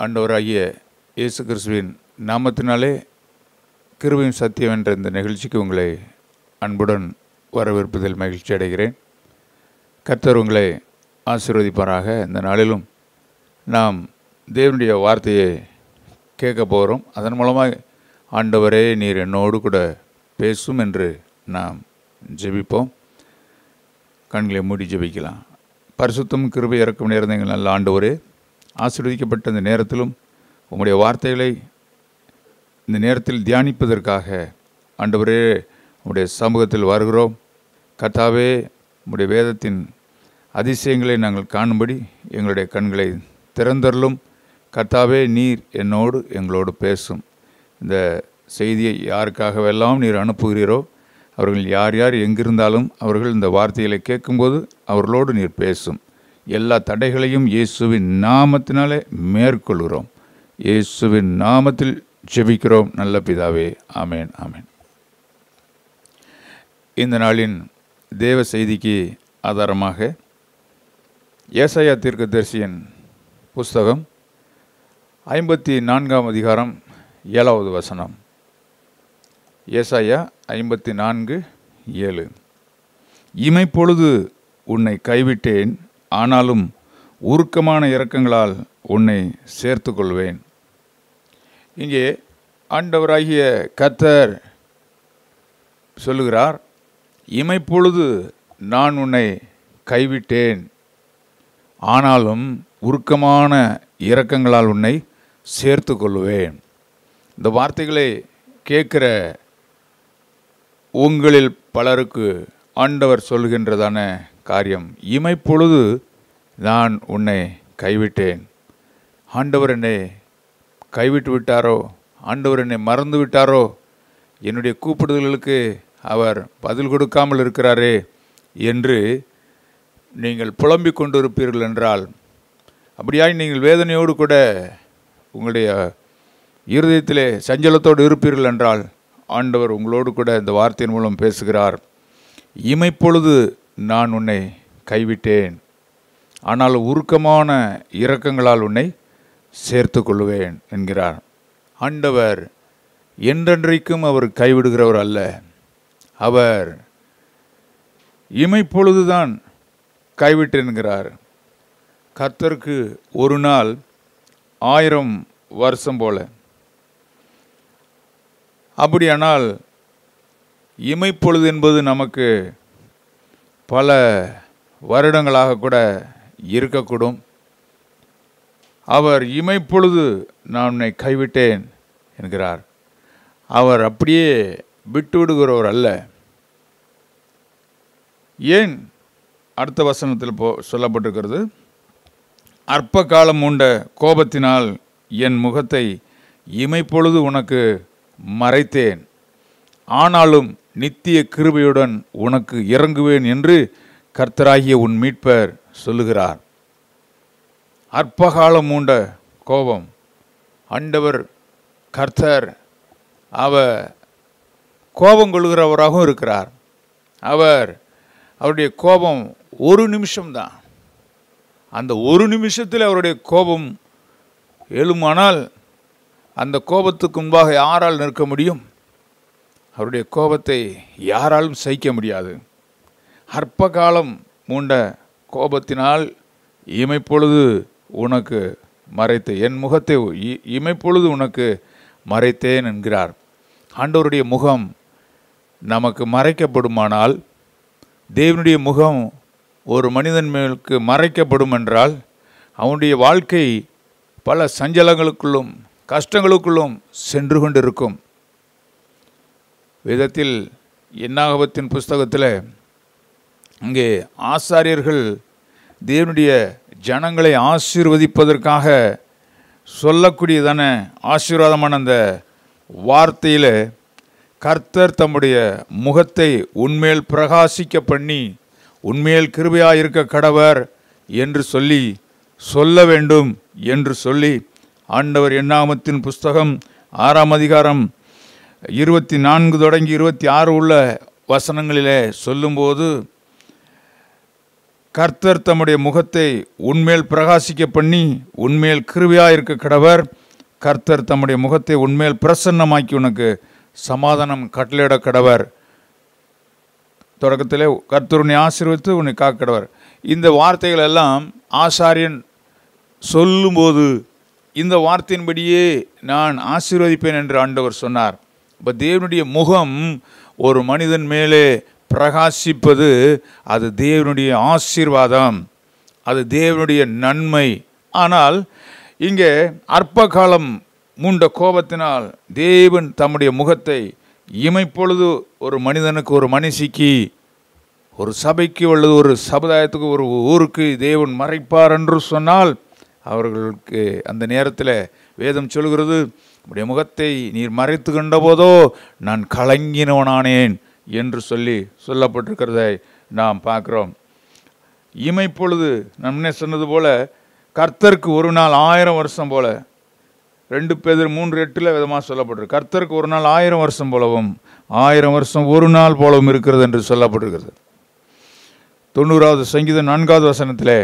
ஆண்டவராகிய இயேசு கிறிஸ்துவின் நாமத்தினாலே கிருபையும் சத்தியம் என்ற இந்த நிகழ்ச்சிக்கு உங்களை அன்புடன் வரவேற்பதில் மகிழ்ச்சி அடைகிறேன் கர்த்தர் உங்களை ஆசீர்வதிப்பாராக இந்த நாளிலும் நாம் தேவனுடைய வார்த்தையை கேட்க போகிறோம் அதன் மூலமாக ஆண்டவரே நீர் என்னோடு கூட பேசும் என்று நாம் ஜெபிப்போம் கண்களை மூடி ஜெபிக்கலாம் பரிசுத்தம் கிருபை இறக்கும் நேர்ந்த எங்கள் நல்ல ஆண்டவரே ஆசீர்வதிக்கப்பட்ட இந்த நேரத்திலும் உங்களுடைய வார்த்தைகளை இந்த நேரத்தில் தியானிப்பதற்காக ஆண்டவரே உங்களுடைய சமூகத்தில் வருகிறோம் கத்தாவே உங்களுடைய வேதத்தின் அதிசயங்களை நாங்கள் காணும்படி எங்களுடைய கண்களை திறந்தருளும் கத்தாவே நீர் என்னோடு எங்களோடு பேசும் இந்த செய்தியை யாருக்காகவெல்லாம் நீர் அனுப்புகிறீரோ அவர்கள் யார் யார் எங்கிருந்தாலும் அவர்கள் இந்த வார்த்தைகளை கேட்கும்போது அவர்களோடு நீர் பேசும் எல்லா தடைகளையும் இயேசுவின் நாமத்தினாலே மேற்கொள்கிறோம் இயேசுவின் நாமத்தில் ஜெபிக்கிறோம் நல்ல பிதாவே ஆமேன் ஆமேன் இந்த நாளின் தேவ செய்திக்கு ஆதாரமாக ஏசாயா தீர்க்கதரிசியின் புஸ்தகம் ஐம்பத்தி நான்காம் அதிகாரம் ஏழாவது வசனம் ஏசாயா ஐம்பத்தி நான்கு ஏழு இமைப்பொழுது உன்னை கைவிட்டேன் ஆனாலும் உருக்கமான இரக்கங்களால் உன்னை சேர்த்து கொள்வேன் இங்கே ஆண்டவராகிய கத்தர் சொல்லுகிறார் இமைப்பொழுது நான் உன்னை கைவிட்டேன் ஆனாலும் உருக்கமான இரக்கங்களால் உன்னை சேர்த்து கொள்வேன் இந்த வார்த்தைகளை கேட்குற உங்களில் பலருக்கு ஆண்டவர் சொல்கின்றதான காரியம் இமைப்பொழுது நான் உன்னை கைவிட்டேன் ஆண்டவர் என்னை கைவிட்டு விட்டாரோ ஆண்டவர் என்னை மறந்து விட்டாரோ என்னுடைய கூப்பிடுதல்களுக்கு அவர் பதில் கொடுக்காமல் இருக்கிறாரே என்று நீங்கள் புலம்பிக் கொண்டிருப்பீர்கள் என்றால் அப்படியாய் நீங்கள் வேதனையோடு கூட உங்களுடைய இருதயத்திலே சஞ்சலத்தோடு இருப்பீர்கள் என்றால் ஆண்டவர் உங்களோடு கூட இந்த வார்த்தையின் மூலம் பேசுகிறார் இமைப்பொழுது நான் உன்னை கைவிட்டேன் ஆனால் உருக்கமான இரக்கங்களால் உன்னை சேர்த்து கொள்வேன் என்கிறார் ஆண்டவர் என்றென்றைக்கும் அவர் கைவிடுகிறவர் அல்ல அவர் இமைப்பொழுதுதான் கைவிட்டேன்கிறார் கர்த்தருக்கு ஒரு நாள் ஆயிரம் வருஷம் போல அப்படியானால் இமைப்பொழுது என்பது நமக்கு பல வருடங்களாக கூட இருக்கக்கூடும் அவர் இமைப்பொழுது நான் உன்னை கைவிட்டேன் என்கிறார் அவர் அப்படியே விட்டு விடுகிறவர் அல்ல ஏன் அடுத்த வசனத்தில் போ சொல்லப்பட்டிருக்கிறது அற்ப காலம் உண்ட கோபத்தினால் என் முகத்தை இமைப்பொழுது உனக்கு மறைத்தேன் ஆனாலும் நித்திய கிருபையுடன் உனக்கு இறங்குவேன் என்று கர்த்தராகிய உன் மீட்பர் சொல்லுகிறார் அற்பகாலம் மூண்ட கோபம் ஆண்டவர் கர்த்தர் அவர் கோபம் கொள்கிறவராகவும் இருக்கிறார் அவர் அவருடைய கோபம் ஒரு நிமிஷம்தான் அந்த ஒரு நிமிஷத்தில் அவருடைய கோபம் எழுமானால் அந்த கோபத்துக்கு முன்பாக யாரால் நிற்க முடியும் அவருடைய கோபத்தை யாராலும் சகிக்க முடியாது அற்ப காலம் மூண்ட கோபத்தினால் இமைப்பொழுது உனக்கு மறைத்து என் முகத்தை இ- இமைப்பொழுது உனக்கு மறைத்தேன் என்கிறார் ஆண்டவருடைய முகம் நமக்கு மறைக்கப்படுமானால் தேவனுடைய முகம் ஒரு மனிதன் மேலுக்கு மறைக்கப்படும் என்றால் அவனுடைய வாழ்க்கை பல சஞ்சலங்களுக்குள்ளும் கஷ்டங்களுக்குள்ளும் சென்று கொண்டிருக்கும் வேதத்தில் என்னாகபத்தின் புஸ்தகத்தில் அங்கே ஆசாரியர்கள் தேவனுடைய ஜனங்களை ஆசீர்வதிப்பதற்காக சொல்லக்கூடியதான ஆசீர்வாதமான அந்த வார்த்தையில் கர்த்தர் தம்முடைய முகத்தை உன்மேல் பிரகாசிக்க பண்ணி உன்மேல் கிருபையாக இருக்க கடவர் என்று சொல்லி சொல்ல வேண்டும் என்று சொல்லி ஆண்டவர் எண்ணாமத்தின் புஸ்தகம் ஆறாம் அதிகாரம் இருபத்தி நான்கு தொடங்கி இருபத்தி ஆறு உள்ள வசனங்களிலே சொல்லும்போது கர்த்தர் தம்முடைய முகத்தை உன்மேல் பிரகாசிக்க பண்ணி உன்மேல் கிருவியாக இருக்க கடவர் கர்த்தர் தம்முடைய முகத்தை உன்மேல் பிரசன்னமாக்கி உனக்கு சமாதானம் கட்டளையிட கடவர் தொடக்கத்திலே கர்த்தர் உன்னை ஆசீர்வதித்து உன்னை காக்கடவர் இந்த வார்த்தைகள் எல்லாம் ஆசாரியன் சொல்லும்போது இந்த வார்த்தையின்படியே நான் ஆசீர்வதிப்பேன் என்று ஆண்டவர் சொன்னார் இப்போ தேவனுடைய முகம் ஒரு மனிதன் மேலே பிரகாசிப்பது அது தேவனுடைய ஆசீர்வாதம் அது தேவனுடைய நன்மை ஆனால் இங்கே அற்ப காலம் மூண்ட கோபத்தினால் தேவன் தம்முடைய முகத்தை இமைப்பொழுது ஒரு மனிதனுக்கு ஒரு மனுஷிக்கு ஒரு சபைக்கு அல்லது ஒரு சமுதாயத்துக்கு ஒரு ஊருக்கு தேவன் மறைப்பார் என்று சொன்னால் அவர்களுக்கு அந்த நேரத்தில் வேதம் சொல்கிறது உடைய முகத்தை நீர் மறைத்து கண்ட போதோ நான் கலங்கினவனானேன் என்று சொல்லி சொல்லப்பட்டிருக்கிறதை நாம் பார்க்குறோம் இமைப்பொழுது நான் முன்னே சொன்னது போல கர்த்தருக்கு ஒரு நாள் ஆயிரம் வருஷம் போல ரெண்டு பேர் மூன்று எட்டில் விதமாக சொல்லப்பட்டிருக்கு கர்த்தருக்கு ஒரு நாள் ஆயிரம் வருஷம் போலவும் ஆயிரம் வருஷம் ஒரு நாள் போலவும் இருக்கிறது என்று சொல்லப்பட்டிருக்கிறது தொண்ணூறாவது சங்கீதம் நான்காவது வசனத்திலே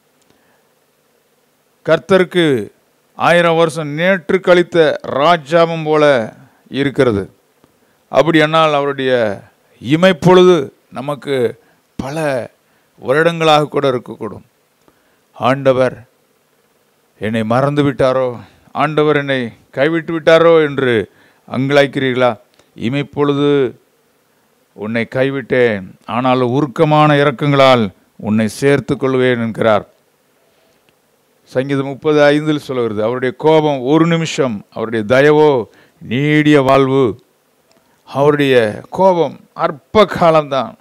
கர்த்தருக்கு ஆயிரம் வருஷம் நேற்று கழித்த ராஜாமம் போல இருக்கிறது அப்படியானால் அவருடைய இமைப்பொழுது நமக்கு பல வருடங்களாக கூட இருக்கக்கூடும் ஆண்டவர் என்னை மறந்து விட்டாரோ ஆண்டவர் என்னை கைவிட்டு விட்டாரோ என்று அங்கலாய்க்கிறீர்களா இமைப்பொழுது உன்னை கைவிட்டேன் ஆனால் உருக்கமான இரக்கங்களால் உன்னை சேர்த்து கொள்வேன் என்கிறார் சங்கீதம் முப்பது ஐந்தில் சொல்லுகிறது அவருடைய கோபம் ஒரு நிமிஷம் அவருடைய தயவோ நீடிய வாழ்வு அவருடைய கோபம் அற்ப காலம்தான்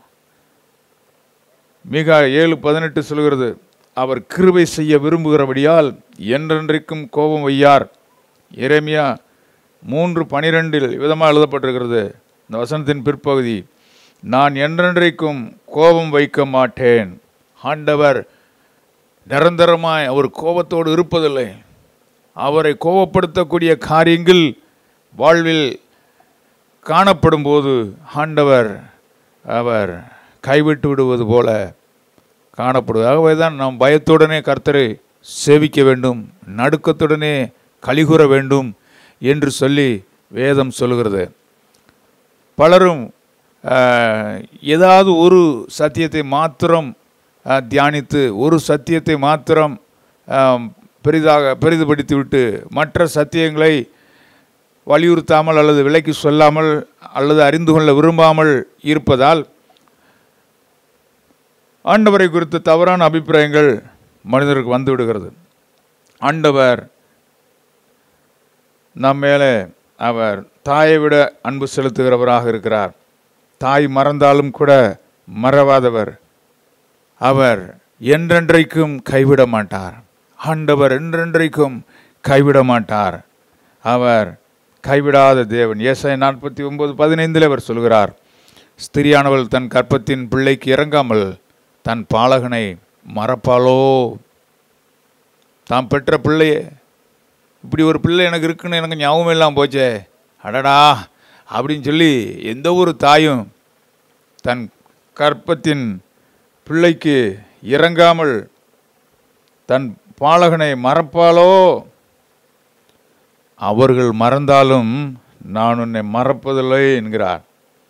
மிக ஏழு பதினெட்டு சொல்கிறது அவர் கிருபை செய்ய விரும்புகிறபடியால் என்றென்றைக்கும் கோபம் வையார் இறைமையா மூன்று பனிரெண்டில் விதமாக எழுதப்பட்டிருக்கிறது இந்த வசனத்தின் பிற்பகுதி நான் என்றென்றைக்கும் கோபம் வைக்க மாட்டேன் ஆண்டவர் நிரந்தரமாய் அவர் கோபத்தோடு இருப்பதில்லை அவரை கோபப்படுத்தக்கூடிய காரியங்கள் வாழ்வில் காணப்படும் போது ஆண்டவர் அவர் கைவிட்டு விடுவது போல காணப்படுவது ஆகவே தான் நாம் பயத்துடனே கர்த்தரை சேவிக்க வேண்டும் நடுக்கத்துடனே கலிகூற வேண்டும் என்று சொல்லி வேதம் சொல்கிறது பலரும் ஆஹ், ஏதாவது ஒரு சத்தியத்தை மாத்திரம் ஆஹ், தியானித்து ஒரு சத்தியத்தை மாத்திரம் ஆம், பெரிதாக பெரிதுபடுத்தி விட்டு மற்ற சத்தியங்களை வலியுறுத்தாமல் அல்லது விலைக்கு சொல்லாமல் அல்லது அறிந்து கொள்ள விரும்பாமல் இருப்பதால் ஆண்டவரை குறித்த தவறான அபிப்பிராயங்கள் மனிதருக்கு வந்து விடுகிறது ஆண்டவர் நம் மேலே அவர் தாயை விட அன்பு செலுத்துகிறவராக இருக்கிறார் தாய் மறந்தாலும் கூட மறவாதவர் அவர் என்றென்றைக்கும் கைவிட மாட்டார் ஆண்டவர் என்றென்றைக்கும் கைவிட மாட்டார் அவர் கைவிடாத தேவன் ஏசாய நாற்பத்தி ஒன்பது பதினைந்தில் அவர் சொல்கிறார் ஸ்திரியானவள் தன் கற்பத்தின் பிள்ளைக்கு இறங்காமல் தன் பாலகனை மறப்பாளோ தாம் பெற்ற பிள்ளையே இப்படி ஒரு பிள்ளை எனக்கு இருக்குன்னு எனக்கு ஞாபகம் எல்லாம் போச்சே அடடா அப்படின்னு சொல்லி எந்த ஒரு தாயும் தன் கற்பத்தின் பிள்ளைக்கு இறங்காமல் தன் பாலகனை மறப்பாளோ அவர்கள் மறந்தாலும் நான் உன்னை மறப்பதில்லை என்கிறார்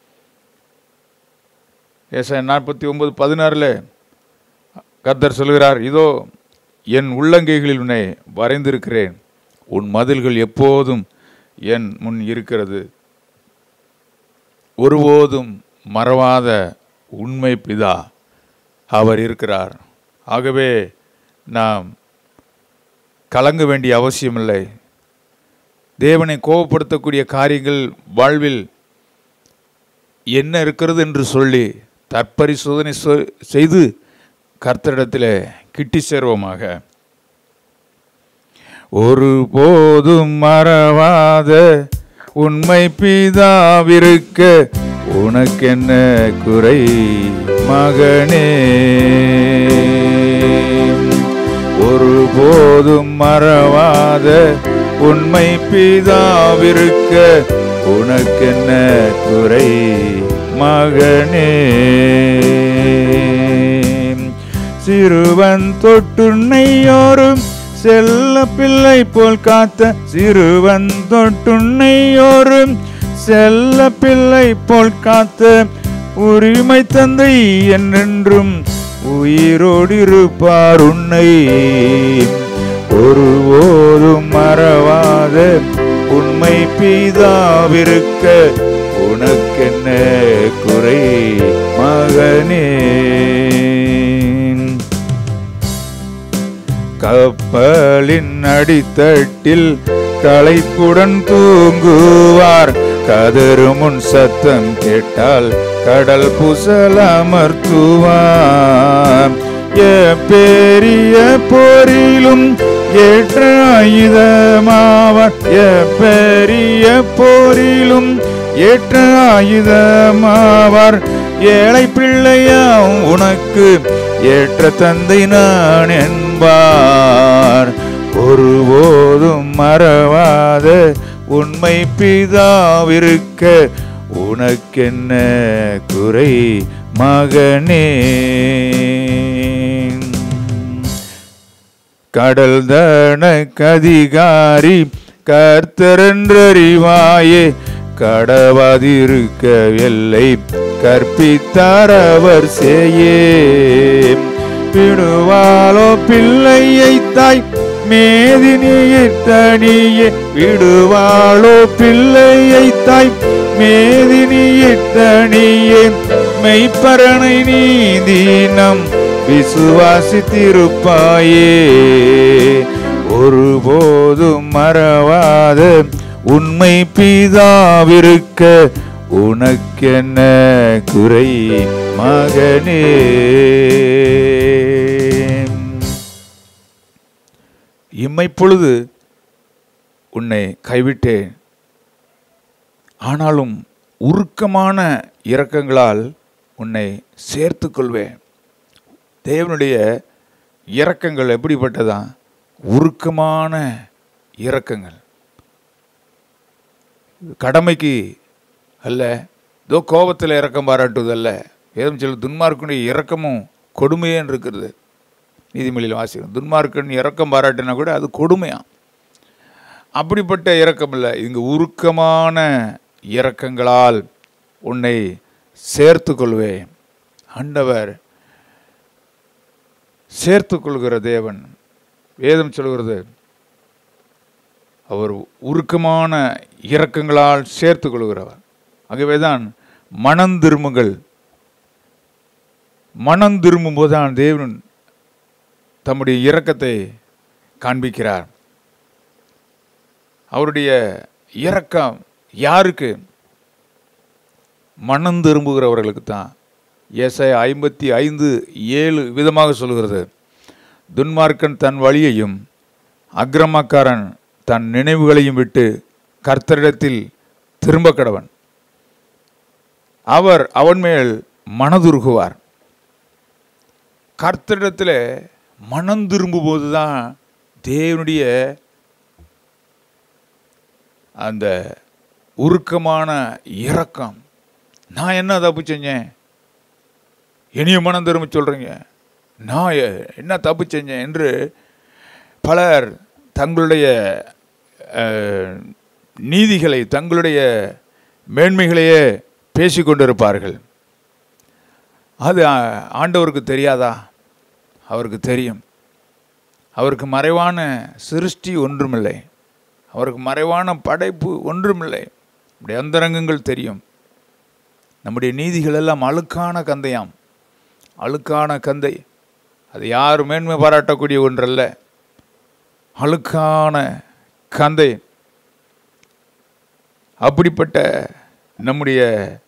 ஏசாய நாற்பத்தி ஒன்பது பதினாறில் கர்த்தர் சொல்கிறார் இதோ என் உள்ளங்கைகளில் உன்னை வரைந்திருக்கிறேன் உன் மதில்கள் எப்போதும் என் முன் இருக்கிறது ஒருபோதும் மறவாத உண்மை பிதா அவர் இருக்கிறார் ஆகவே நாம் கலங்க வேண்டிய அவசியமில்லை தேவனை கோபப்படுத்தக்கூடிய காரியங்கள் வாழ்வில் என்ன இருக்கிறது என்று சொல்லி தற்பரிசோதனை சொ- செய்து கர்த்தரிடத்தில் கிட்டி சேர்வோமாக ஒருபோதும் மறவாத உண்மை பிதாவிருக்க உனக்கென்ன குறை மகனே ஒருபோதும் மறவாத உண்மை பிதாவிருக்க உனக்கென்ன குறை மகனே சிறுவன் தொட்டுண்ணையோரும் செல்ல பிள்ளை போல் காத்த சிறுவன் தொட்டுண்ணையோரும் செல்ல பிள்ளை போல் காத்த உரிமை தந்தை என்றென்றும் உயிரோடு இருப்பார் உன்னை ஒருபோதும் மறவாத உண்மை பிதாவிருக்க உனக்கென்ன குறை மகனே கப்பலின் அடித்தட்டில் களைப்புடன் தூங்குவார் கதரும் முன் சத்தம் கேட்டால் கடல் புசல் அமர்த்துவார் பெரிய போரிலும் ஏற்ற ஆயுதமாவார் பெரிய போரிலும் ஏற்ற ஆயுதமாவார் ஏழை பிள்ளையாம் உனக்கு ஏற்ற தந்தை நான் என்பார் ஒருபோதும் மறவாத உண்மை பிதாவிருக்க உனக்கென்ன குறை மகனே கடல் தன கதிகாரி கர்த்தரென்றறிவாயே கடவாதிருக்க எல்லை கற்பித்தார் அவர் செய்யே விடுவாளோ பிள்ளையை தாய் மேதினியிட்டணியே விடுவாளோ பிள்ளையை தாய் மேதினியிட்டணியே மெய்ப்பரனை நீதினம் விசுவாசித்திருப்பாயே ஒருபோதும் மறவாத உண்மை பிதாவிருக்க உனக்கென்ன குறை மகனே இம்மைப்பொழுது உன்னை கைவிட்டேன் ஆனாலும் உருக்கமான இரக்கங்களால் உன்னை சேர்த்துக் கொள்வேன் தேவனுடைய இரக்கங்கள் எப்படிப்பட்டதா உருக்கமான இரக்கங்கள் கடமைக்கு அல்ல இதோ கோபத்தில் இரக்கம் பாராட்டுவதல்ல ஏதும் சில துன்மார்க்கனுடைய இரக்கமும் கொடுமையேன்னு இருக்கிறது நீதிமொழியில் வாசிக்கிறோம் துன்மார்க்கன் இரக்கம் பாராட்டினா கூட அது கொடுமையாம் அப்படிப்பட்ட இரக்கம் இல்லை இங்கு உருக்கமான இரக்கங்களால் உன்னை சேர்த்து கொள்வேன் ஆண்டவர் சேர்த்து கொள்கிற தேவன் வேதம் சொல்கிறது அவர் உருக்கமான இரக்கங்களால் சேர்த்து கொள்கிறவர் ஆகவேதான் மனம் திரும்புங்கள் மனம் திரும்பும் தான் தேவன் தம்முடைய இரக்கத்தை காண்பிக்கிறார் அவருடைய இரக்கம் யாருக்கு மனம் திரும்புகிறவர்களுக்கு தான் ஏசாய ஐம்பத்தி ஐந்து ஏழு விதமாக சொல்கிறது துன்மார்க்கன் தன் வழியையும் அக்கிரமக்காரன் தன் நினைவுகளையும் விட்டு கர்த்தரிடத்தில் திரும்ப கடவன் அவர் அவன் மேல் மனதுருகுவார் கர்த்தரிடத்தில் மனம் திரும்பும்போது தான் தேவனுடைய அந்த உருக்கமான இரக்கம் நான் என்ன தப்பு செஞ்சேன் இனிய மனம் திரும்ப சொல்கிறீங்க நான் எ- என்ன தப்பு செஞ்சேன் என்று பலர் தங்களுடைய அஹ், நீதிகளை தங்களுடைய மேன்மைகளையே பேசிக்கொண்டிருப்பார்கள் அது ஆ- ஆண்டவருக்கு தெரியாதா அவருக்கு தெரியும் அவருக்கு மறைவான சிருஷ்டி ஒன்றுமில்லை அவருக்கு மறைவான படைப்பு ஒன்றுமில்லை நம்முடைய அந்தரங்கங்கள் தெரியும் நம்முடைய நீதிகள் எல்லாம் அழுக்கான கந்தையாம் அழுக்கான கந்தை அது யார் மேன்மை பாராட்டக்கூடிய ஒன்றல்ல அழுக்கான கந்தை அப்படிப்பட்ட நம்முடைய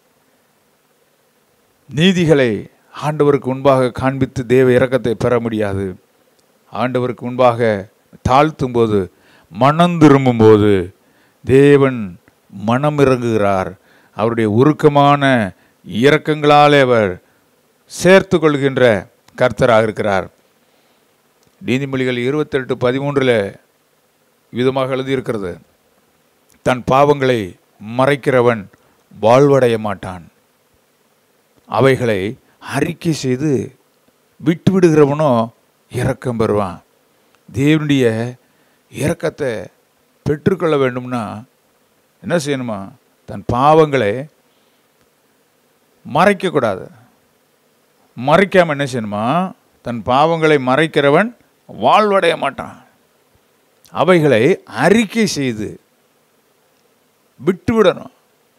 நீதிகளை ஆண்டவருக்கு முன்பாக காண்பித்து தேவ இரக்கத்தை பெற முடியாது ஆண்டவருக்கு முன்பாக தாழ்த்தும் போது மனம் திரும்பும்போது தேவன் மனம் இறங்குகிறார் அவருடைய உருக்கமான இரக்கங்களாலே அவர் சேர்த்து கொள்கின்ற கர்த்தராக இருக்கிறார் நீதிமொழிகள் இருபத்தெட்டு பதிமூன்றில் விதமாக எழுதியிருக்கிறது தன் பாவங்களை மறைக்கிறவன் வாழ்வடைய மாட்டான் அவைகளை அறிக்கை செய்து விட்டு விடுகிறவனோ இரக்கம் பெறுவான் தேவனுடைய இரக்கத்தை பெற்றுக்கொள்ள வேண்டும்னா என்ன செய்யணுமா தன் பாவங்களை மறைக்கக்கூடாது மறைக்காம என்ன செய்யணுமா தன் பாவங்களை மறைக்கிறவன் வாழ்வடைய மாட்டான் அவைகளை அறிக்கை செய்து விட்டு விடணும்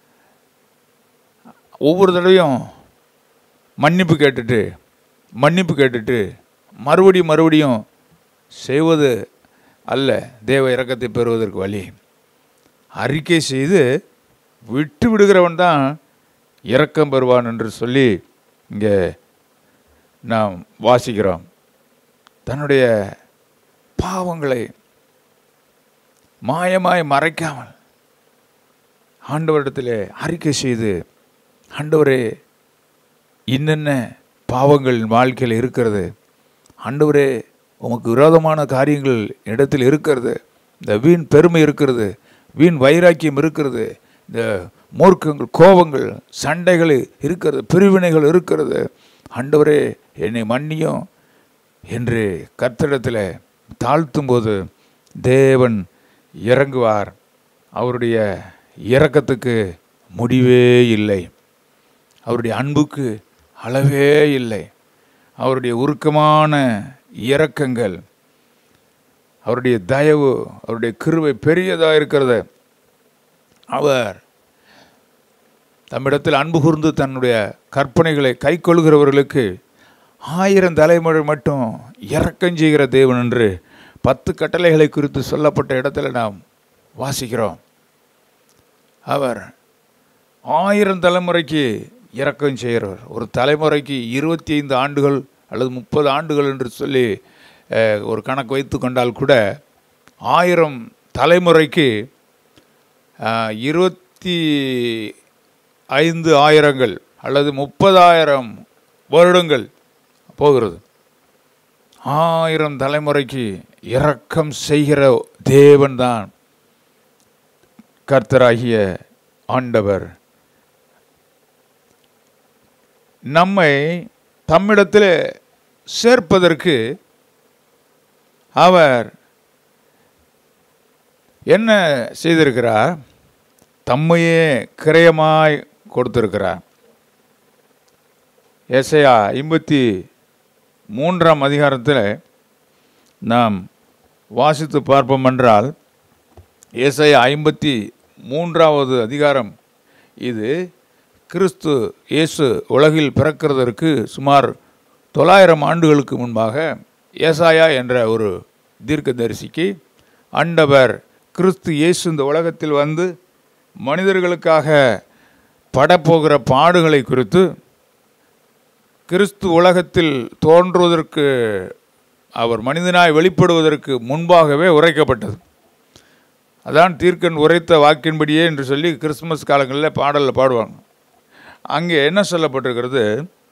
ஒவ்வொரு தடவையும் மன்னிப்பு கேட்டுட்டு மன்னிப்பு கேட்டுட்டு மறுபடியும் மறுபடியும் செய்வது அல்ல தேவ இரக்கத்தை பெறுவதற்கு வழி அறிக்கை செய்து விட்டு விடுகிறவன் தான் இரக்கம் பெறுவான் என்று சொல்லி இங்கே நாம் வாசிக்கிறோம் தன்னுடைய பாவங்களை மாயமாய் மறைக்காமல் ஆண்டவரிடத்தில் அறிக்கை செய்து ஆண்டவரே இன்னென்ன பாவங்கள் என் வாழ்க்கையில் இருக்கிறது ஆண்டவரே உமக்கு விரோதமான காரியங்கள் இடத்தில் இருக்கிறது இந்த வீண் பெருமை இருக்கிறது வீண் வைராக்கியம் இருக்கிறது இந்த மூர்க்கங்கள் கோபங்கள் சண்டைகள் இருக்கிறது பிரிவினைகள் இருக்கிறது ஆண்டவரே என்னை மன்னியும் என்று கர்த்தரிடத்தில் தாழ்த்தும்போது தேவன் இறங்குவார் அவருடைய இரக்கத்துக்கு முடிவே இல்லை அவருடைய அன்புக்கு அளவே இல்லை அவருடைய உருக்கமான இரக்கங்கள் அவருடைய தயவு அவருடைய கிருவை பெரியதாக இருக்கிறது அவர் தம்மிடத்தில் அன்பு கூர்ந்து தன்னுடைய கற்பனைகளை கை கொள்கிறவர்களுக்கு ஆயிரம் தலைமுறை மட்டும் இரக்கம் செய்கிற தேவன் என்று பத்து கட்டளைகளை குறித்து சொல்லப்பட்ட இடத்துல நாம் வாசிக்கிறோம் அவர் ஆயிரம் தலைமுறைக்கு இரக்கம் செய்கிறவர் ஒரு தலைமுறைக்கு இருபத்தி ஐந்து ஆண்டுகள் அல்லது முப்பது ஆண்டுகள் என்று சொல்லி அஹ், ஒரு கணக்கு வைத்து கொண்டால் கூட ஆயிரம் தலைமுறைக்கு அஹ், இருபத்தி ஐந்து ஆயிரங்கள் அல்லது முப்பதாயிரம் வருடங்கள் போகிறது ஆயிரம் தலைமுறைக்கு இரக்கம் செய்கிற தேவன்தான் கர்த்தராகிய ஆண்டவர் நம்மை தம்மிடத்தில் சேர்ப்பதற்கு அவர் என்ன செய்திருக்கிறார் தம்மையே கிரயமாய் கொடுத்திருக்கிறார் ஏசையா ஐம்பத்தி மூன்றாம் அதிகாரத்தில் நாம் வாசித்து பார்ப்போம் என்றால் ஏசாயா ஐம்பத்தி மூன்றாவது அதிகாரம் இது கிறிஸ்து இயேசு உலகில் பிறக்கிறதற்கு சுமார் தொள்ளாயிரம் ஆண்டுகளுக்கு முன்பாக ஏசாயா என்ற ஒரு தீர்க்கதரிசிக்கு ஆண்டவர் கிறிஸ்து இயேசு இந்த உலகத்தில் வந்து மனிதர்களுக்காக படப்போகிற பாடுகளை குறித்து கிறிஸ்து உலகத்தில் தோன்றுவதற்கு அவர் மனிதனாய் வெளிப்படுவதற்கு முன்பாகவே உரைக்கப்பட்டது அதான் தீர்க்கன் உரைத்த வாக்கின்படியே என்று சொல்லி கிறிஸ்துமஸ் காலங்களில் பாடலில் பாடுவாங்க அங்கே என்ன சொல்லப்பட்டிருக்கிறது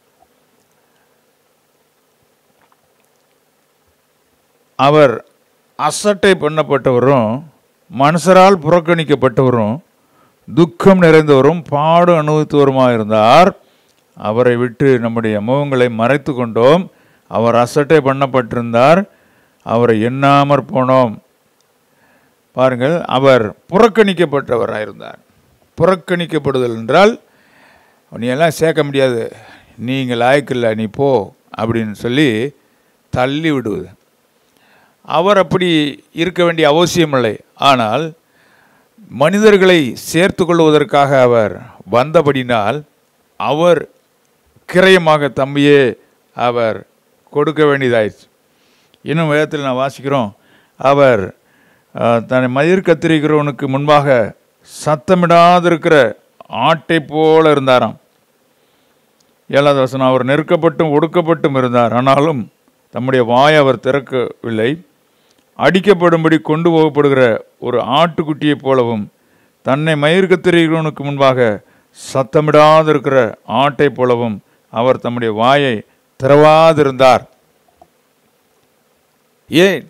அவர் அசட்டை பண்ணப்பட்டவரும் மனுஷரால் புறக்கணிக்கப்பட்டவரும் துக்கம் நிறைந்தவரும் பாடு அனுபவித்தவருமாக இருந்தார் அவரை விட்டு நம்முடைய முகங்களை மறைத்து கொண்டோம் அவர் அசட்டை பண்ணப்பட்டிருந்தார் அவரை எண்ணாமற் போனோம் பாருங்கள் அவர் புறக்கணிக்கப்பட்டவராக இருந்தார் புறக்கணிக்கப்படுதல் என்றால் நீ எல்லாம் சேர்க்க முடியாது நீங்கள் லாயக்கில்லை நீ போ அப்படின்னு சொல்லி தள்ளி விடுவது அவர் அப்படி இருக்க வேண்டிய அவசியமில்லை ஆனால் மனிதர்களை சேர்த்து கொள்வதற்காக அவர் வந்தபடினால் அவர் கிரயமாக தம்பியே அவர் கொடுக்க வேண்டியதாயிடுச்சு இன்னும் வேதத்தில் நான் வாசிக்கிறோம் அவர் அஹ், தன்னை மயிர் கத்திரிக்கிறவனுக்கு முன்பாக சத்தமிடாதிருக்கிற ஆட்டை போல இருந்தாராம் ஏழாவது வசனம் அவர் நெருக்கப்பட்டும் ஒடுக்கப்பட்டும் இருந்தார் ஆனாலும் தம்முடைய வாயை அவர் திறக்கவில்லை அடிக்கப்படும்படி கொண்டு போகப்படுகிற ஒரு ஆட்டுக்குட்டியைப் போலவும் தன்னை மயிர் கத்திரிக்கிறவனுக்கு முன்பாக சத்தமிடாதிருக்கிற ஆட்டைப் போலவும் அவர் தம்முடைய வாயை திறவாதிருந்தார் ஏன்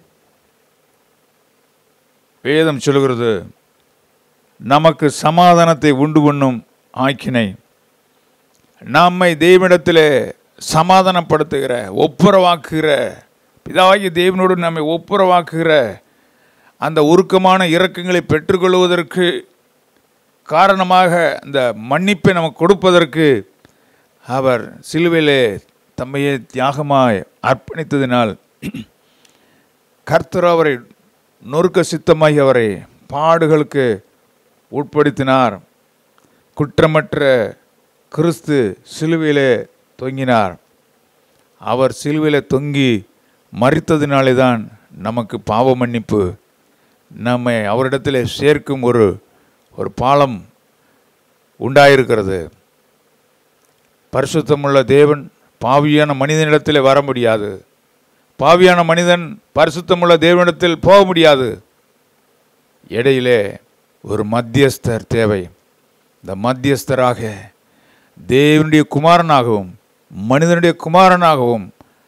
வேதம் சொல்கிறது நமக்கு சமாதானத்தை உண்டு பண்ணும் ஆக்கினை நம்மை தெய்வனிடத்திலே சமாதானப்படுத்துகிற ஒப்புரவாக்குகிற பிதாவாகிய தேவனோடு நம்மை ஒப்புரவாக்குகிற அந்த உருக்கமான இரக்கங்களை பெற்றுக்கொள்வதற்கு காரணமாக இந்த மன்னிப்பை நமக்கு கொடுப்பதற்கு அவர் சிலுவையிலே தம்மையே தியாகமாய் அர்ப்பணித்ததினால் கர்த்தர் அவரை நொறுக்க சித்தமாகி அவரை பாடுகளுக்கு உட்படுத்தினார் குற்றமற்ற கிறிஸ்து சிலுவையிலே தொங்கினார் அவர் சிலுவையிலே தொங்கி மறித்ததினாலே தான் நமக்கு பாவ மன்னிப்பு நம்மை அவரிடத்தில் சேர்க்கும் ஒரு ஒரு பாலம் உண்டாயிருக்கிறது பரிசுத்தமுள்ள தேவன் பாவியான மனிதனிடத்தில் வர முடியாது பாவியான மனிதன் பரிசுத்தமுள்ள தேவனிடத்தில் போக முடியாது இடையிலே ஒரு மத்தியஸ்தர் தேவை இந்த மத்தியஸ்தராக தேவனுடைய குமாரனாகவும் மனிதனுடைய குமாரனாகவும்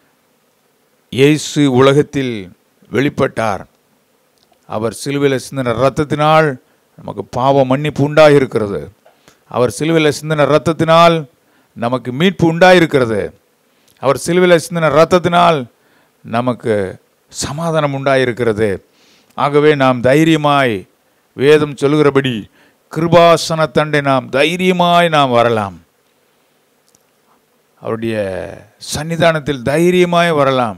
இயேசு உலகத்தில் வெளிப்பட்டார் அவர் சிலுவையில் சிந்தின ரத்தத்தினால் நமக்கு பாவ மன்னிப்பு உண்டாயிருக்கிறது அவர் சிலுவையில் சிந்தின ரத்தத்தினால் நமக்கு மீட்பு உண்டாயிருக்கிறது அவர் சிலுவையில் சிந்தின ரத்தத்தினால் நமக்கு சமாதானம் உண்டாயிருக்கிறது ஆகவே நாம் தைரியமாய் வேதம் சொல்கிறபடி கிருபாசன தண்டை நாம் தைரியமாய் நாம் வரலாம் அவருடைய சன்னிதானத்தில் தைரியமாய் வரலாம்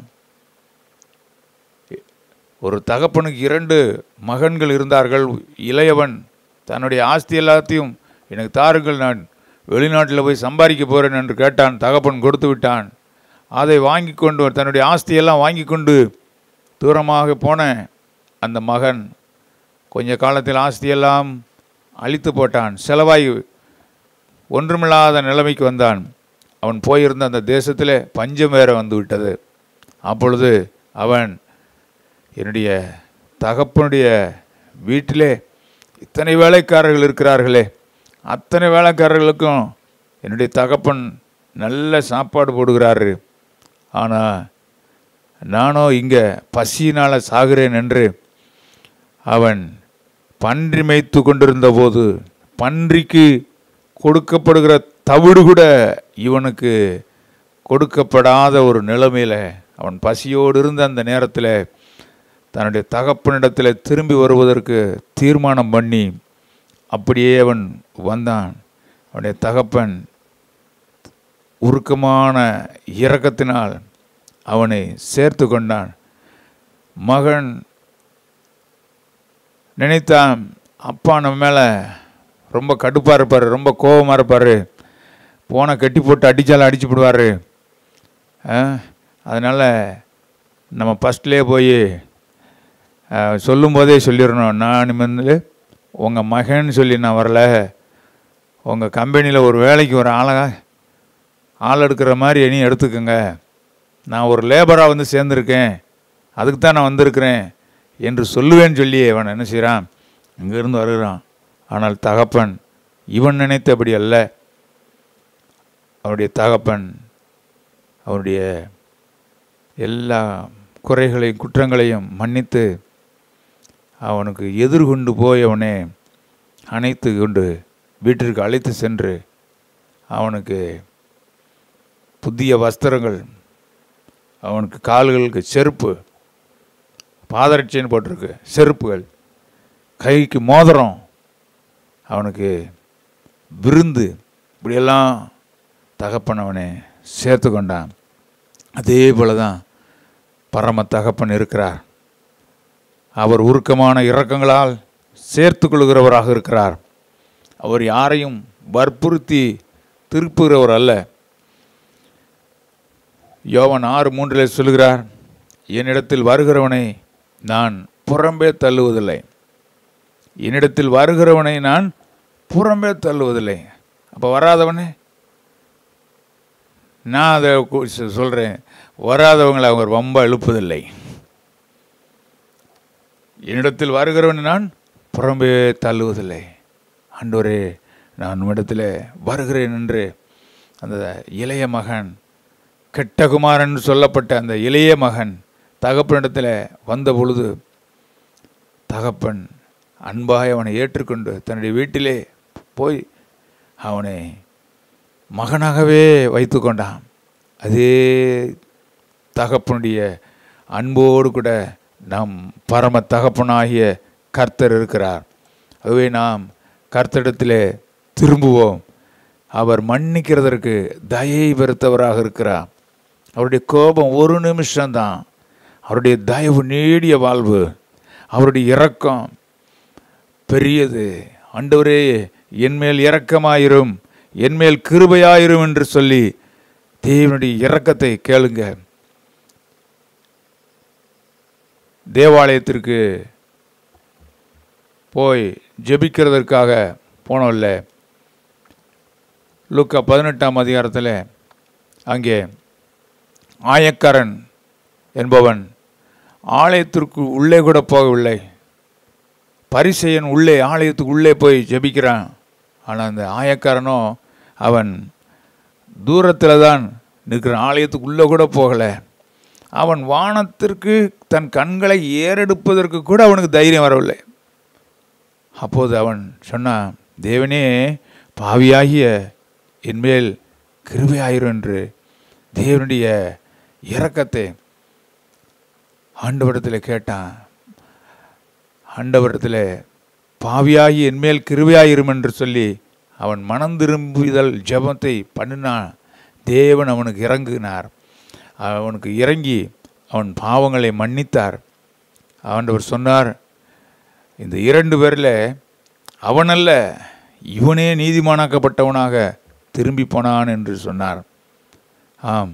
ஒரு தகப்பனுக்கு இரண்டு மகன்கள் இருந்தார்கள் இளையவன் தன்னுடைய ஆஸ்தி எல்லாத்தையும் எனக்கு தாருங்கள் நான் வெளிநாட்டில் போய் சம்பாதிக்க போகிறேன் என்று கேட்டான் தகப்பன் கொடுத்து விட்டான் அதை வாங்கி கொண்டு தன்னுடைய ஆஸ்தியெல்லாம் வாங்கி கொண்டு தூரமாக போன அந்த மகன் கொஞ்ச காலத்தில் ஆஸ்தியெல்லாம் அழித்து போட்டான் செலவாகி ஒன்றுமில்லாத நிலைமைக்கு வந்தான் அவன் போயிருந்த அந்த தேசத்தில் பஞ்சம் வேற வந்து விட்டது அப்பொழுது அவன் என்னுடைய தகப்பனுடைய வீட்டிலே இத்தனை வேலைக்காரர்கள் இருக்கிறார்களே அத்தனை வேலைக்காரர்களுக்கும் என்னுடைய தகப்பன் நல்ல சாப்பாடு போடுகிறாரு ஆனால் நானோ இங்கே பசியினால் சாகிறேன் என்று அவன் பன்றி மேய்த்து கொண்டிருந்த போது பன்றிக்கு கொடுக்கப்படுகிற தவிடு கூட இவனுக்கு கொடுக்கப்படாத ஒரு நிலைமையில் அவன் பசியோடு இருந்த அந்த நேரத்தில் தன்னுடைய தகப்பனிடத்தில் திரும்பி வருவதற்கு தீர்மானம் பண்ணி அப்படியே அவன் வந்தான் அவனுடைய தகப்பன் உருக்கமான இரக்கத்தினால் அவனை சேர்த்து கொண்டான் மகன் நினைத்தான் அப்பா நம்ம மேலே ரொம்ப கடுப்பாக இருப்பார் ரொம்ப கோபமாக இருப்பார் போனை கட்டி போட்டு அடித்தாலும் அடிச்சு விடுவார் அதனால் நம்ம ஃபஸ்ட்லேயே போய் சொல்லும்போதே சொல்லிடணும் நான் வந்து உங்கள் மகன் சொல்லி நான் வரல உங்கள் கம்பெனியில் ஒரு வேலைக்கு ஒரு ஆளாக ஆள் எடுக்கிற மாதிரி இனி எடுத்துக்கோங்க நான் ஒரு லேபராக வந்து சேர்ந்துருக்கேன் அதுக்கு தான் நான் வந்திருக்கிறேன் என்று சொல்லுவேன்னு சொல்லி அவன் என்ன செய்கிறான் இங்கேருந்து வருகிறான் ஆனால் தகப்பன் இவன் நினைத்தபடி அல்ல அவனுடைய தகப்பன் அவனுடைய எல்லா குறைகளையும் குற்றங்களையும் மன்னித்து அவனுக்கு எதிர்கொண்டு போய் அவனை அணைத்து கொண்டு வீட்டிற்கு அழைத்து சென்று அவனுக்கு புதிய வஸ்திரங்கள் அவனுக்கு கால்களுக்கு செருப்பு பாதரட்சைன்னு போட்டிருக்கு செருப்புகள் கைக்கு மோதிரம் அவனுக்கு விருந்து இப்படியெல்லாம் தகப்பன் அவனை சேர்த்து கொண்டான் அதே போல தான் பரம தகப்பன் இருக்கிறார் அவர் உருக்கமான இரக்கங்களால் சேர்த்து கொள்கிறவராக இருக்கிறார் அவர் யாரையும் வற்புறுத்தி திருப்புகிறவர் அல்ல யோவன் ஆறு மூன்றில் சொல்கிறார் என்னிடத்தில் வருகிறவனை நான் புறம்பே தள்ளுவதில்லை என்னிடத்தில் வருகிறவனை நான் புறம்பே தள்ளுவதில்லை அப்போ வராதவனே நான் அதை சொல்கிறேன் வராதவங்களை அவங்க ரொம்ப எழுப்பதில்லை என்னிடத்தில் வருகிறவனை நான் புறம்பே தள்ளுவதில்லை ஆண்டவரே நான் உன்னிடத்தில் வருகிறேன் என்று அந்த இளைய மகன் கெட்ட குமாரன் சொல்லப்பட்ட அந்த இளைய மகன் தகப்பனிடத்தில் வந்த பொழுது தகப்பன் அன்பாய் அவனை ஏற்றுக்கொண்டு தன்னுடைய வீட்டிலே போய் அவனை மகனாகவே வைத்து கொண்டான் அதே தகப்பனுடைய அன்போடு கூட நம் பரம தகப்பனாகிய கர்த்தர் இருக்கிறார் ஆகவே நாம் கர்த்தரிடத்திலே திரும்புவோம் அவர் மன்னிக்கிறதற்கு தயை பெருத்தவராக இருக்கிறார் அவருடைய கோபம் ஒரு நிமிஷம்தான் அவருடைய தயவு நீடிய வாழ்வு அவருடைய இரக்கம் பெரியது ஆண்டவரே என்மேல் இரக்கமாயிரும் என்மேல் கிருபையாயிரும் என்று சொல்லி தேவனுடைய இரக்கத்தை கேளுங்க தேவாலயத்திற்கு போய் ஜெபிக்கிறதற்காக போனோம்ல லுக்கா பதினெட்டாம் அதிகாரத்தில் அங்கே ஆயக்காரன் என்பவன் ஆலயத்திற்கு உள்ளே கூட போகவில்லை பரிசெயன் உள்ளே ஆலயத்துக்கு உள்ளே போய் ஜெபிக்கிறான் ஆனால் அந்த ஆயக்காரனும் அவன் தூரத்தில் தான் நிற்கிறான் ஆலயத்துக்கு உள்ளே கூட போகலை அவன் வானத்திற்கு தன் கண்களை ஏறெடுப்பதற்கு கூட அவனுக்கு தைரியம் வரவில்லை அப்போது அவன் சொன்னான் தேவனே பாவியாகிய என்மேல் கிருபையாயிரும் என்று தேவனுடைய இரக்கத்தை ஆண்டவரிடத்தில் கேட்டான் ஆண்டவரிடத்தில் பாவியாகி என்மேல் கிருபையாயிரும் என்று சொல்லி அவன் மனம் திரும்புதல் ஜெபத்தை பண்ணினான் தேவன் அவனுக்கு இறங்கினார் அவனுக்கு இறங்கி அவன் பாவங்களை மன்னித்தார் ஆண்டவர் சொன்னார் இந்த இரண்டு பேரில் அவனல்ல இவனே நீதிமானாக்கப்பட்டவனாக திரும்பி போனான் என்று சொன்னார் ஆம்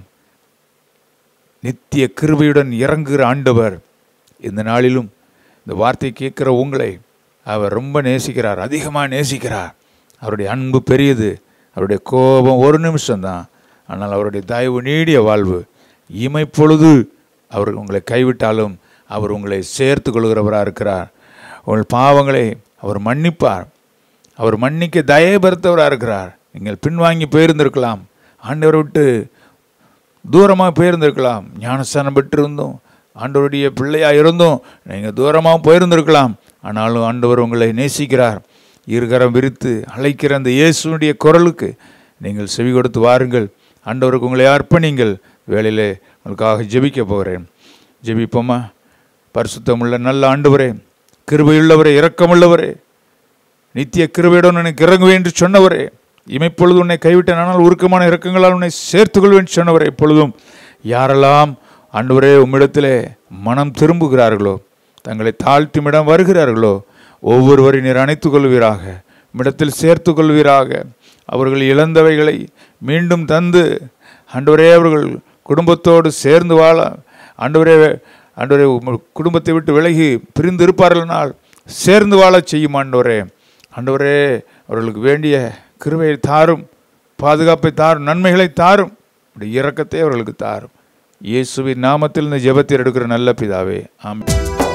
நித்திய கிருபையுடன் இறங்குகிற ஆண்டவர் இந்த நாளிலும் இந்த வார்த்தை கேட்குற உங்களை அவர் ரொம்ப நேசிக்கிறார் அதிகமாக நேசிக்கிறார் அவருடைய அன்பு பெரியது அவருடைய கோபம் ஒரு நிமிஷம்தான் ஆனால் அவருடைய தயவு நீடிய வாழ்வு இமைப்பொழுது அவர் உங்களை கைவிட்டாலும் அவர் உங்களை சேர்த்து கொள்கிறவராக இருக்கிறார் உங்கள் பாவங்களை அவர் மன்னிப்பார் அவர் மன்னிக்க தயபெருத்தவராக இருக்கிறார் நீங்கள் பின்வாங்கி போயிருந்திருக்கலாம் ஆண்டவரை விட்டு தூரமாக போயிருந்திருக்கலாம் ஞானஸ்தானம் பெற்றிருந்தோம் ஆண்டவருடைய பிள்ளையாக இருந்தும் நீங்கள் தூரமாக போயிருந்திருக்கலாம் ஆனாலும் ஆண்டவர் உங்களை நேசிக்கிறார் இருகரம் விரித்து அழைக்கிற அந்த இயேசுனுடைய குரலுக்கு நீங்கள் செவி கொடுத்து வாருங்கள் ஆண்டவருக்கு உங்களை அர்ப்பணிங்கள் வேலையிலே உங்களுக்காக ஜெபிக்க போகிறேன் ஜெபிப்போமா பரிசுத்தமுள்ள நல்ல ஆண்டவரே கிருபையுள்ளவரே இரக்கமுள்ளவரே நித்திய கிருபையுடன் எனக்கு இறங்குவேன் என்று சொன்னவரே இமைப்பொழுது உன்னை கைவிட்டேன் ஆனால் உருக்கமான இறக்கங்களால் உன்னை சேர்த்துக்கொள்வேன் சொன்னவரே எப்பொழுதும் யாரெல்லாம் ஆண்டவரே உம்மிடத்திலே மனம் திரும்புகிறார்களோ தங்களை தாழ்த்துமிடம் வருகிறார்களோ ஒவ்வொருவரை நீர் அணைத்துக் கொள்வீராக உம்மிடத்தில் சேர்த்து கொள்வீராக அவர்கள் இழந்தவைகளை மீண்டும் தந்து ஆண்டவரே அவர்கள் குடும்பத்தோடு சேர்ந்து வாழ ஆண்டவரே ஆண்டவரே உம் குடும்பத்தை விட்டு விலகி பிரிந்து இருப்பார்கள்னால் சேர்ந்து வாழச் செய்யும் ஆண்டவரே ஆண்டவரே அவர்களுக்கு வேண்டிய கிருபையை தாரும் பாதுகாப்பை தாரும் நன்மைகளை தாரும் உடைய இரக்கத்தை அவர்களுக்கு தாரும் இயேசுவின் நாமத்தில் இந்த ஜெபத்தில் எடுக்கிற நல்ல பிதாவே ஆமென்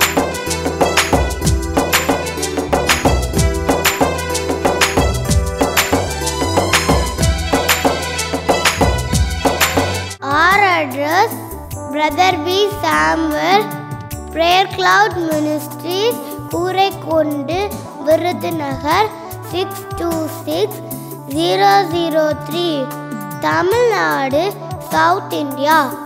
Our address Brother B. Samuel Prayer Cloud Ministries கூரைக்கொண்டு Virudhunagar six two six zero zero three Tamil Nadu south India